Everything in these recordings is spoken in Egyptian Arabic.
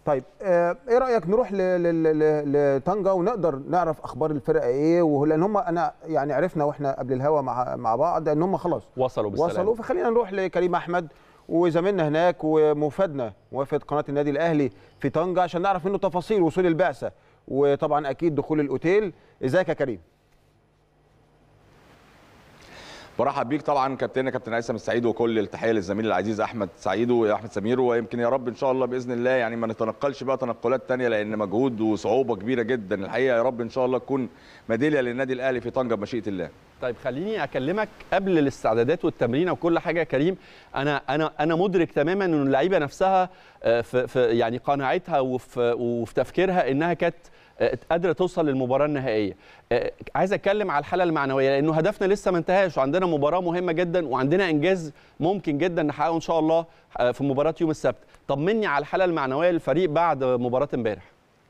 طيب آه، ايه رايك نروح ل- ل- ل- لطنجه ونقدر نعرف اخبار الفرقه ايه وه- لان هم انا يعني عرفنا واحنا قبل الهوا مع مع بعض ان هم خلاص وصلوا بالسلامه وصلوا فخلينا نروح لكريم احمد وزميلنا هناك ومفادنا موافد قناه النادي الاهلي في طنجه عشان نعرف منه تفاصيل وصول البعثه وطبعا اكيد دخول الاوتيل ازيك يا كريم برحب بيك طبعا كابتننا كابتن هيثم السعيد وكل التحيه للزميل العزيز احمد سعيد واحمد سمير ويمكن يا رب ان شاء الله باذن الله يعني ما نتنقلش بقى تنقلات تانية لان مجهود وصعوبه كبيره جدا الحقيقه يا رب ان شاء الله تكون ميداليه للنادي الاهلي في طنجه بمشيئه الله طيب خليني اكلمك قبل الاستعدادات والتمرين وكل حاجه يا كريم انا انا انا مدرك تماما ان اللعيبه نفسها آه، في في يعني قناعتها وفي وفي تفكيرها انها كانت آه، قادره توصل للمباراه النهائيه آه، عايز اتكلم على الحاله المعنويه لانه هدفنا لسه ما انتهاش وعندنا مباراه مهمه جدا وعندنا انجاز ممكن جدا نحققه ان شاء الله آه، في مباراه يوم السبت طمني على الحاله المعنويه للفريق بعد مباراه امبارح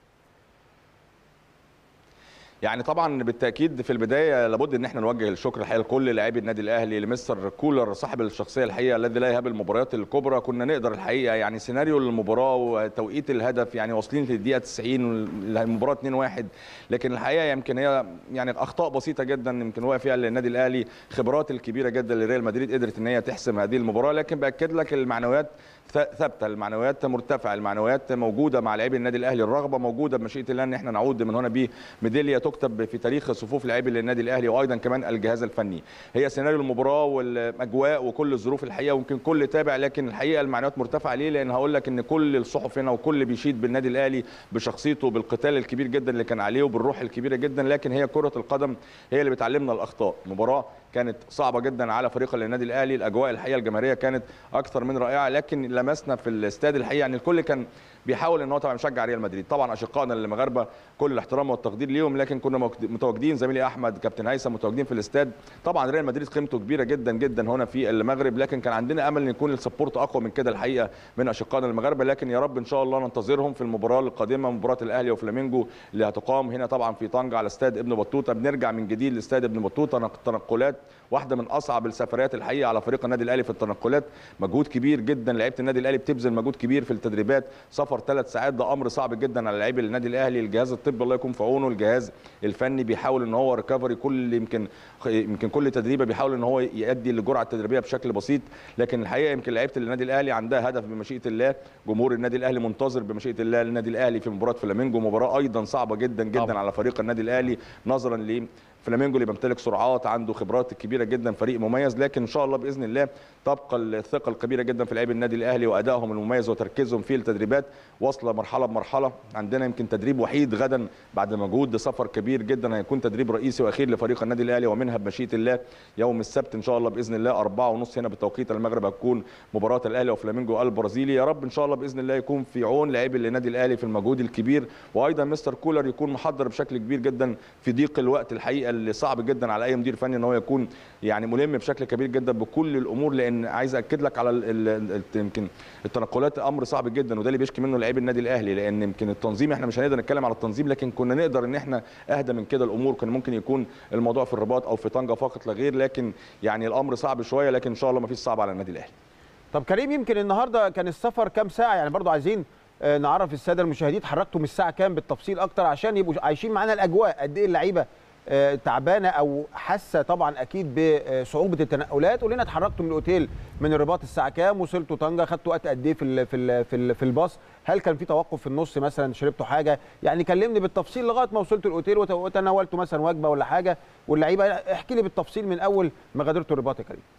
يعني طبعا بالتاكيد في البدايه لابد ان احنا نوجه الشكر الحقيقه لكل لاعبي النادي الاهلي لمستر كولر صاحب الشخصيه الحقيقه الذي لا يهاب المباريات الكبرى كنا نقدر الحقيقه يعني سيناريو المباراه وتوقيت الهدف يعني واصلين للدقيقه 90 والمباراه 2-1 لكن الحقيقه يمكن هي يعني اخطاء بسيطه جدا يمكن واقف فيها النادي الاهلي خبرات الكبيره جدا لريال مدريد قدرت ان هي تحسم هذه المباراه لكن باكد لك المعنويات ث- ثابته المعنويات مرتفعه المعنويات موجوده مع لاعبي النادي الاهلي الرغبه موجوده بمشيئه الله ان احنا نعود من هنا بميداليه تكتب في تاريخ صفوف لاعبي النادي الاهلي وايضا كمان الجهاز الفني هي سيناريو المباراه والاجواء وكل الظروف الحقيقه ويمكن كل تابع لكن الحقيقه المعنويات مرتفعه ليه لان هقول لك ان كل الصحف هنا وكل اللي بيشيد بالنادي الاهلي بشخصيته بالقتال الكبير جدا اللي كان عليه وبالروح الكبيره جدا لكن هي كره القدم هي اللي بتعلمنا الاخطاء مباراه كانت صعبه جدا على فريق النادي الاهلي الاجواء الحقيقه الجماهيريه كانت اكثر من رائعه لكن لمسنا في الاستاد الحقيقه يعني الكل كان بيحاول ان هو طبعا يشجع ريال مدريد طبعا اشقائنا المغاربه كل الاحترام والتقدير ليهم لكن كنا موجود- متواجدين زميلي احمد كابتن هيثم متواجدين في الاستاد طبعا ريال مدريد قيمته كبيره جدا جدا هنا في المغرب لكن كان عندنا امل ان يكون السبورت اقوى من كده الحقيقه من اشقائنا المغاربه لكن يا رب ان شاء الله ننتظرهم في المباراه القادمه مباراه الاهلي وفلامينجو اللي هتقام هنا طبعا في طنجه على استاد ابن بطوطه بنرجع من جديد لاستاد ابن بطوطه تنقلات واحده من اصعب السفريات الحقيقه على فريق النادي الاهلي في التنقلات مجهود كبير جدا لعيبه النادي الاهلي بتبذل مجهود كبير في التدريبات سفر ثلاث ساعات ده امر صعب جدا على لعيبه النادي الاهلي الجهاز الطبي الله يكون في عونه الجهاز الفني بيحاول ان هو ريكفري كل يمكن يمكن كل تدريبه بيحاول ان هو يؤدي الجرعه التدريبيه بشكل بسيط لكن الحقيقه يمكن لعيبه النادي الاهلي عندها هدف بمشيئه الله جمهور النادي الاهلي منتظر بمشيئه الله النادي الاهلي في مباراه فلامينجو مباراه ايضا صعبه جدا جدا طبعا. على فريق النادي الاهلي نظرا ل فلامينجو اللي بيمتلك سرعات عنده خبرات كبيره جدا فريق مميز لكن ان شاء الله باذن الله تبقى الثقه الكبيره جدا في لاعبي النادي الاهلي وادائهم المميز وتركيزهم في التدريبات واصله مرحله بمرحله عندنا يمكن تدريب وحيد غدا بعد مجهود سفر كبير جدا هيكون تدريب رئيسي واخير لفريق النادي الاهلي ومنها بمشيئه الله يوم السبت ان شاء الله باذن الله أربعة ونص هنا بتوقيت المغرب هتكون مباراه الاهلي وفلامينجو البرازيلي يا رب ان شاء الله باذن الله يكون في عون لاعبي النادي الاهلي في المجهود الكبير وايضا مستر كولر يكون محضر بشكل كبير جدا في ضيق الوقت الحقيقه اللي صعب جدا على اي مدير فني ان هو يكون يعني ملم بشكل كبير جدا بكل الامور لان عايز اكد لك على ال- ال- ال- يمكن التنقلات امر صعب جدا وده اللي بيشكي منه لاعبي النادي الاهلي لان يمكن التنظيم احنا مش هنقدر نتكلم على التنظيم لكن كنا نقدر ان احنا اهدى من كده الامور كان ممكن يكون الموضوع في الرباط او في طنجه فقط لا غير لكن يعني الامر صعب شويه لكن ان شاء الله ما فيش صعب على النادي الاهلي طب كريم يمكن النهارده كان السفر كام ساعه يعني برضو عايزين آه، نعرف الساده المشاهدين اتحركتوا من الساعه كام بالتفصيل اكتر عشان يبقوا عايشين معانا الاجواء قد ايه اللعيبه آه، تعبانه او حاسه طبعا اكيد بصعوبه التنقلات قول لنا اتحركتوا من الاوتيل من الرباط الساعه كام وصلتوا طنجه خدتوا وقت قد ايه في ال في ال في, ال في الباص هل كان في توقف في النص مثلا شربتوا حاجه يعني كلمني بالتفصيل لغايه ما وصلتوا الاوتيل وت- وتناولتوا مثلا وجبه ولا حاجه واللعيبه احكي لي بالتفصيل من اول ما غادرتوا الرباط يا كريم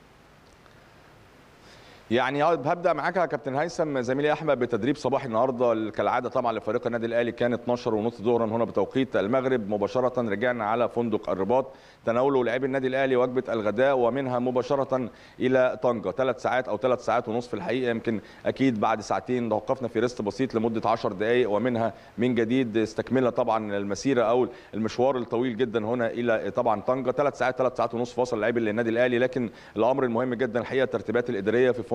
يعني هبدا معاك يا كابتن هيثم زميلي احمد بتدريب صباحي النهارده كالعاده طبعا لفريق النادي الاهلي كان 12 ونص ظهرا هنا بتوقيت المغرب مباشره رجعنا على فندق الرباط تناولوا لاعبي النادي الاهلي وجبه الغداء ومنها مباشره الى طنجه ثلاث ساعات او ثلاث ساعات ونص في الحقيقه يمكن اكيد بعد ساعتين توقفنا في ريست بسيط لمده 10 دقائق ومنها من جديد استكملنا طبعا المسيره او المشوار الطويل جدا هنا الى طبعا طنجه ثلاث ساعات ثلاث ساعات ونص فاصل لاعبي النادي الاهلي لكن الامر المهم جدا الحقيقه الترتيبات الاداريه في فندق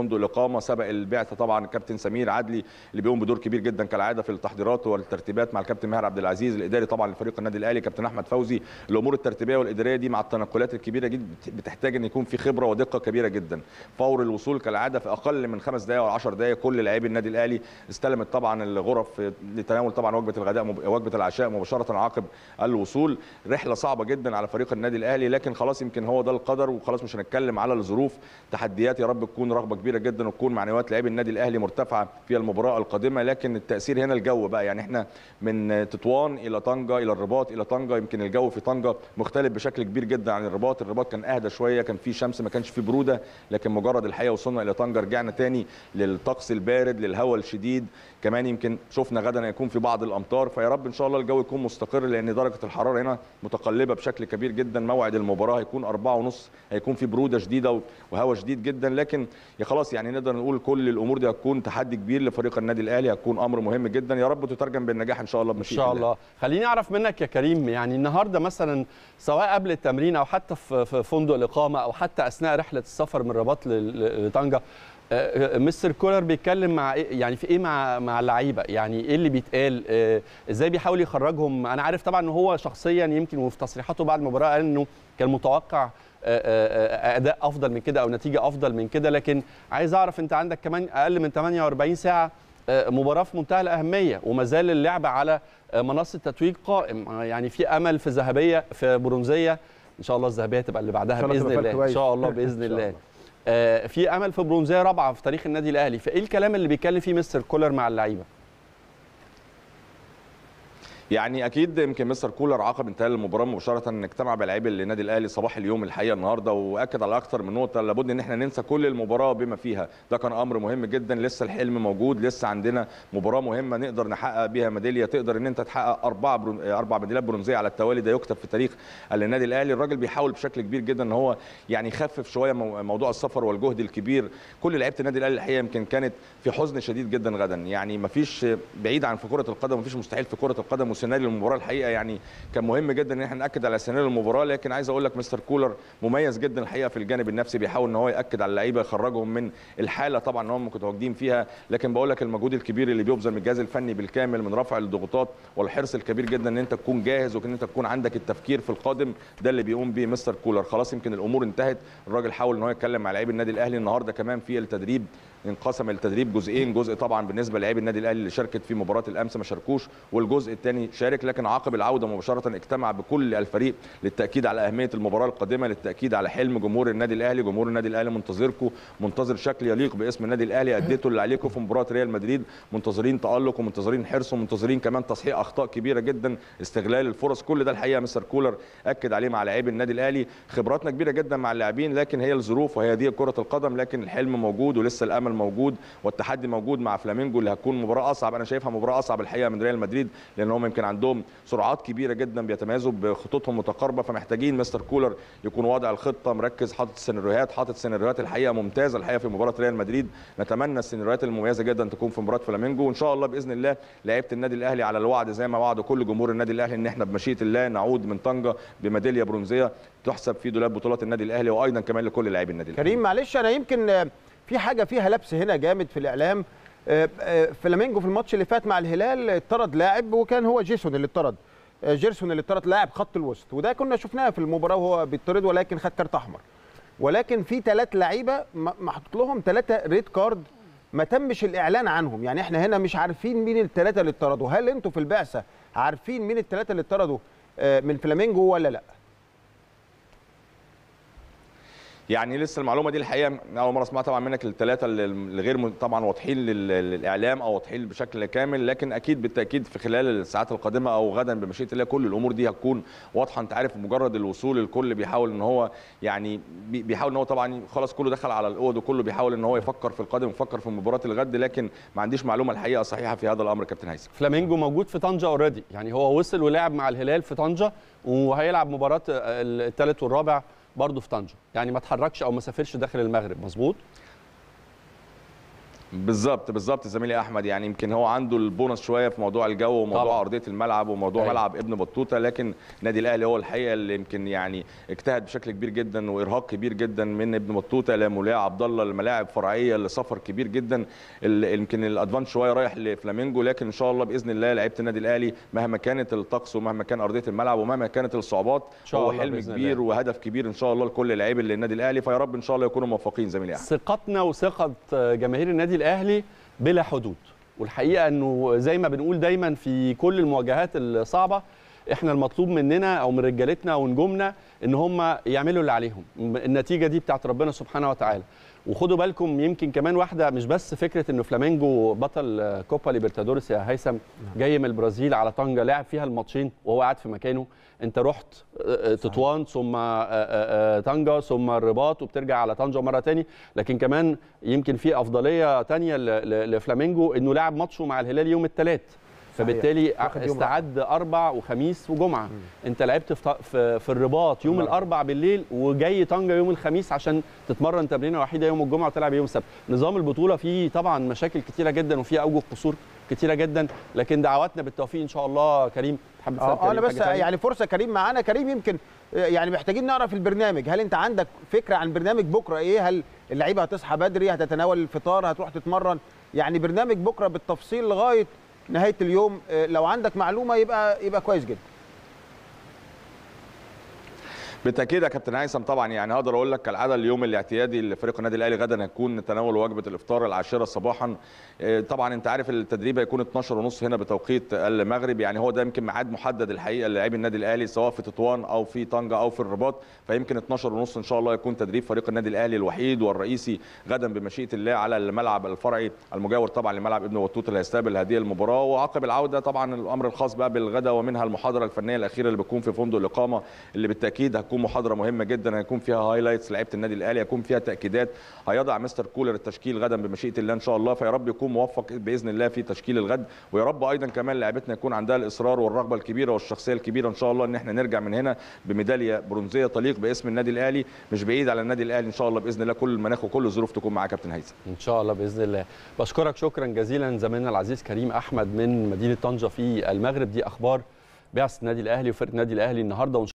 فندق الاقامه سبق البعثه طبعا الكابتن سمير عدلي اللي بيقوم بدور كبير جدا كالعاده في التحضيرات والترتيبات مع الكابتن ماهر عبد العزيز الاداري طبعا لفريق النادي الاهلي كابتن احمد فوزي الامور الترتيبيه والاداريه دي مع التنقلات الكبيره جدا بتحتاج ان يكون في خبره ودقه كبيره جدا فور الوصول كالعاده في اقل من خمس دقائق او 10 دقائق كل لاعبي النادي الاهلي استلمت طبعا الغرف لتناول طبعا وجبه الغداء وجبه العشاء مباشره عقب الوصول رحله صعبه جدا على فريق النادي الاهلي لكن خلاص يمكن هو ده القدر وخلاص مش هنتكلم على الظروف تحديات يا رب تكون رغبه كبيره جدا وتكون معنويات لاعبي النادي الاهلي مرتفعه في المباراه القادمه لكن التاثير هنا الجو بقى يعني احنا من تطوان الى طنجه الى الرباط الى طنجه يمكن الجو في طنجه مختلف بشكل كبير جدا عن الرباط الرباط كان اهدى شويه كان في شمس ما كانش في بروده لكن مجرد الحقيقه وصلنا الى طنجه رجعنا تاني للطقس البارد للهواء الشديد كمان يمكن شفنا غدا يكون في بعض الامطار فيا رب ان شاء الله الجو يكون مستقر لان درجه الحراره هنا متقلبه بشكل كبير جدا موعد المباراه هيكون أربعة ونص هيكون في بروده شديده وهواء شديد جدا لكن يا خلاص يعني نقدر نقول كل الامور دي هتكون تحدي كبير لفريق النادي الاهلي هتكون امر مهم جدا يا رب تترجم بالنجاح ان شاء الله ان شاء الله خليني اعرف منك يا كريم يعني النهارده مثلا سواء قبل التمرين او حتى في فندق الاقامه او حتى اثناء رحله السفر من الرباط لطنجه مستر كولر بيتكلم مع إيه يعني في ايه مع مع اللعيبه يعني ايه اللي بيتقال ازاي بيحاول يخرجهم انا عارف طبعا ان هو شخصيا يمكن وفي تصريحاته بعد المباراه قال انه كان متوقع اداء افضل من كده او نتيجه افضل من كده لكن عايز اعرف انت عندك كمان اقل من 48 ساعه مباراه في منتهى الاهميه وما زال اللعب على منصه تتويج قائم يعني في امل في ذهبيه في برونزيه ان شاء الله الذهبيه تبقى اللي بعدها باذن الله ان شاء الله باذن الله في امل في برونزيه رابعه في تاريخ النادي الاهلي فايه الكلام اللي بيتكلم فيه مستر كولر مع اللعيبه يعني اكيد يمكن مستر كولر عقب انتهاء المباراه مباشره اجتمع بلاعبي النادي الاهلي صباح اليوم الحقيقه النهارده واكد على اكثر من نقطه لابد ان احنا ننسى كل المباراه بما فيها ده كان امر مهم جدا لسه الحلم موجود لسه عندنا مباراه مهمه نقدر نحقق بيها ميداليه تقدر ان انت تحقق اربع برون... اربع ميداليات برونزيه على التوالي ده يكتب في تاريخ النادي الاهلي الراجل بيحاول بشكل كبير جدا ان هو يعني يخفف شويه موضوع السفر والجهد الكبير كل لعيبه النادي الاهلي الحقيقه يمكن كانت في حزن شديد جدا غدا يعني ما فيش بعيد عن في كره القدم ما فيش مستحيل في كره القدم وسيناريو المباراه الحقيقه الحقيقه يعني كان مهم جدا ان احنا ناكد على سيناريو المباراه لكن عايز اقول لك مستر كولر مميز جدا الحقيقه في الجانب النفسي بيحاول ان هو ياكد على اللعيبه يخرجهم من الحاله طبعا ان هم متواجدين فيها لكن بقول لك المجهود الكبير اللي بيبذل من الجهاز الفني بالكامل من رفع الضغوطات والحرص الكبير جدا ان انت تكون جاهز وان انت تكون عندك التفكير في القادم ده اللي بيقوم بيه مستر كولر خلاص يمكن الامور انتهت الراجل حاول ان هو يتكلم مع لاعبي النادي الاهلي النهارده كمان في التدريب انقسم التدريب جزئين جزء طبعا بالنسبه للاعبي النادي الاهلي اللي شاركت في مباراه الامس ما شاركوش والجزء الثاني شارك لكن عقب العوده مباشره اجتمع بكل الفريق للتاكيد على اهميه المباراه القادمه للتاكيد على حلم جمهور النادي الاهلي جمهور النادي الاهلي منتظركم منتظر شكل يليق باسم النادي الاهلي اديتوا اللي عليكم في مباراه ريال مدريد منتظرين تالق ومنتظرين حرص ومنتظرين كمان تصحيح اخطاء كبيره جدا استغلال الفرص كل ده الحقيقه مستر كولر اكد عليه مع لاعبي النادي الاهلي خبراتنا كبيره جدا مع اللاعبين لكن هي الظروف وهي دي كره القدم لكن الحلم موجود ولسه الامل موجود والتحدي موجود مع فلامينجو اللي هتكون مباراه اصعب انا شايفها مباراه اصعب الحقيقه من ريال مدريد لان هم يمكن عندهم سرعات كبيره جدا بيتميزوا بخطوطهم متقاربه فمحتاجين مستر كولر يكون واضع الخطه مركز حاطط السيناريوهات حاطط سيناريوهات الحقيقه ممتازه الحقيقه في مباراه ريال مدريد نتمنى السيناريوهات المميزه جدا تكون في مباراه فلامينجو وان شاء الله باذن الله لعيبه النادي الاهلي على الوعد زي ما وعدوا كل جمهور النادي الاهلي ان احنا بمشيئه الله نعود من طنجه بميداليه برونزيه تحسب في دولاب بطولات النادي الاهلي وايضا كمان لكل لاعبي النادي الاهلي كريم معلش انا يمكن في حاجه فيها لبس هنا جامد في الاعلام فلامينجو في الماتش اللي فات مع الهلال اتطرد لاعب وكان هو جيسون اللي اتطرد جيرسون اللي اتطرد لاعب خط الوسط وده كنا شفناه في المباراه وهو بيطرد ولكن خد كارت احمر ولكن في ثلاث لعيبه محطوط لهم ثلاثه ريد كارد ما تمش الاعلان عنهم يعني احنا هنا مش عارفين مين الثلاثه اللي اتطردوا هل انتوا في البعثه عارفين مين الثلاثه اللي اتطردوا من فلامينجو ولا لا يعني لسه المعلومه دي الحقيقه اول مره اسمعها طبعا منك الثلاثه اللي غير طبعا واضحين للاعلام او واضحين بشكل كامل لكن اكيد بالتاكيد في خلال الساعات القادمه او غدا بمشيئه الله كل الامور دي هتكون واضحه انت عارف مجرد الوصول الكل بيحاول ان هو يعني بيحاول ان هو طبعا خلاص كله دخل على الاوض وكله بيحاول ان هو يفكر في القادم ويفكر في مباراه الغد لكن ما عنديش معلومه الحقيقه صحيحه في هذا الامر كابتن هيثم فلامينجو موجود في طنجه اوريدي يعني هو وصل ولعب مع الهلال في طنجه وهيلعب مباراه الثالث والرابع برضه في طنجه يعني ما اتحركش او ما سافرش داخل المغرب مظبوط بالظبط بالظبط زميلي احمد يعني يمكن هو عنده البونص شويه في موضوع الجو وموضوع طبعاً. ارضيه الملعب وموضوع أيوة. ملعب ابن بطوطه لكن النادي الاهلي هو الحقيقه اللي يمكن يعني اجتهد بشكل كبير جدا وارهاق كبير جدا من ابن بطوطه لمولاه عبد الله الملاعب فرعيه لسفر كبير جدا ال- يمكن الادفانس شويه رايح لفلامينجو لكن ان شاء الله باذن الله لعيبه النادي الاهلي مهما كانت الطقس ومهما كان ارضيه الملعب ومهما كانت الصعوبات شاء هو الله حلم بإذن كبير الله. وهدف كبير ان شاء الله لكل لعيبه النادي الاهلي فيا رب ان شاء الله يكونوا موفقين زميلي احمد ثقتنا وثقه جماهير النادي الاهلي بلا حدود والحقيقه انه زي ما بنقول دايما في كل المواجهات الصعبه احنا المطلوب مننا او من رجالتنا ونجومنا ان هم يعملوا اللي عليهم النتيجه دي بتاعت ربنا سبحانه وتعالى وخدوا بالكم يمكن كمان واحده مش بس فكره انه فلامينجو بطل كوبا ليبرتادوريس يا هيثم جاي من البرازيل على طنجه لعب فيها الماتشين وهو قاعد في مكانه انت رحت آه، آه، تطوان ثم آه، آه، آه، طنجه ثم الرباط وبترجع على طنجه مره تاني لكن كمان يمكن في افضليه تانية ل- ل- لفلامينجو انه لعب ماتشه مع الهلال يوم الثلاث فبالتالي واخد يوم استعد اربع وخميس وجمعه انت لعبت في ط- في, في الرباط يوم الأربع. الاربع بالليل وجاي طنجه يوم الخميس عشان تتمرن تمرينه وحيده يوم الجمعه وتلعب يوم السبت نظام البطوله فيه طبعا مشاكل كتيره جدا وفيه اوجه قصور كتيره جدا لكن دعواتنا بالتوفيق ان شاء الله كريم تحب تسال اه كريم انا بس حاجة تانية؟ يعني فرصه كريم معانا كريم يمكن آه، يعني محتاجين نعرف البرنامج هل انت عندك فكره عن برنامج بكره ايه هل اللعيبه هتصحى بدري هتتناول الفطار هتروح تتمرن يعني برنامج بكره بالتفصيل لغايه نهايه اليوم آه، لو عندك معلومه يبقى يبقى كويس جدا بالتاكيد يا كابتن هيثم طبعا يعني هقدر اقول لك كالعاده اليوم الاعتيادي لفريق النادي الاهلي غدا هيكون تناول وجبه الافطار العاشره صباحا آه، طبعا انت عارف التدريب هيكون 12 ونص هنا بتوقيت المغرب يعني هو ده يمكن ميعاد محدد الحقيقه للاعبي النادي الاهلي سواء في تطوان او في طنجه او في الرباط فيمكن 12 ونص ان شاء الله يكون تدريب فريق النادي الاهلي الوحيد والرئيسي غدا بمشيئه الله على الملعب الفرعي المجاور طبعا لملعب ابن بطوط اللي هيستقبل هذه المباراه وعقب العوده طبعا الامر الخاص بقى بالغدا ومنها المحاضره الفنيه الاخيره اللي بتكون في فندق الاقامه اللي بالتاكيد هتكون محاضره مهمه جدا هيكون فيها هايلايتس لعيبه النادي الاهلي هيكون فيها تاكيدات هيضع مستر كولر التشكيل غدا بمشيئه الله ان شاء الله فيا رب يكون موفق باذن الله في تشكيل الغد ويا رب ايضا كمان لعيبتنا يكون عندها الاصرار والرغبه الكبيره والشخصيه الكبيره ان شاء الله ان احنا نرجع من هنا بميداليه برونزيه تليق باسم النادي الاهلي مش بعيد على النادي الاهلي ان شاء الله باذن الله كل المناخ وكل الظروف تكون معاه كابتن هيثم ان شاء الله باذن الله بشكرك شكرا جزيلا زميلنا العزيز كريم احمد من مدينه طنجه في المغرب دي اخبار بعثه النادي الاهلي وفرقه النادي الاهلي النهارده وإن